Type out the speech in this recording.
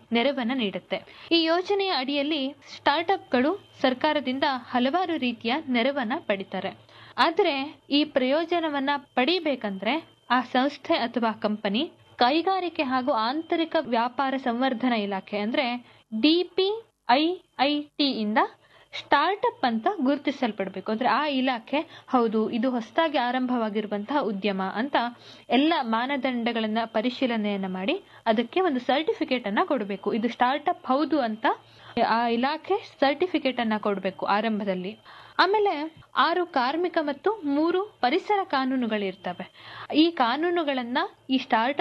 ನೆರವನ್ನ ನೀಡುತ್ತೆ ಈ ಯೋಜನೆಯ ಅಡಿಯಲ್ಲಿ ಸ್ಟಾರ್ಟ್ಅಪ್ಗಳು ಸರ್ಕಾರದಿಂದ ಹಲವಾರು ರೀತಿಯ ನೆರವನ್ನ ಪಡಿತಾರೆ ಆದ್ರೆ ಈ ಪ್ರಯೋಜನವನ್ನ ಪಡಿಬೇಕಂದ್ರೆ ಆ ಸಂಸ್ಥೆ ಅಥವಾ ಕಂಪನಿ ಕೈಗಾರಿಕೆ ಹಾಗೂ ಆಂತರಿಕ ವ್ಯಾಪಾರ ಸಂವರ್ಧನಾ ಇಲಾಖೆ ಅಂದ್ರೆ ಡಿಪಿಐಐಟಿ ಇಂದ ಸ್ಟಾರ್ಟ್ಅಪ್ ಅಂತ ಗುರುತಿಸಲ್ಪಡಬೇಕು ಅಂದ್ರೆ ಆ ಇಲಾಖೆ ಹೌದು ಇದು ಹೊಸದಾಗಿ ಆರಂಭವಾಗಿರುವಂತಹ ಉದ್ಯಮ ಅಂತ ಎಲ್ಲ ಮಾನದಂಡಗಳನ್ನ ಪರಿಶೀಲನೆಯನ್ನ ಮಾಡಿ ಅದಕ್ಕೆ ಒಂದು ಸರ್ಟಿಫಿಕೇಟ್ ಅನ್ನ ಕೊಡಬೇಕು ಇದು ಸ್ಟಾರ್ಟ್ಅಪ್ ಹೌದು ಅಂತ ಆ ಇಲಾಖೆ ಸರ್ಟಿಫಿಕೇಟ್ ಅನ್ನ ಕೊಡಬೇಕು ಆರಂಭದಲ್ಲಿ ಆಮೇಲೆ ಆರು ಕಾರ್ಮಿಕ ಮತ್ತು ಮೂರು ಪರಿಸರ ಕಾನೂನುಗಳಿರ್ತವೆ ಈ ಕಾನೂನುಗಳನ್ನ ಈ ಸ್ಟಾರ್ಟ್ಅಪ್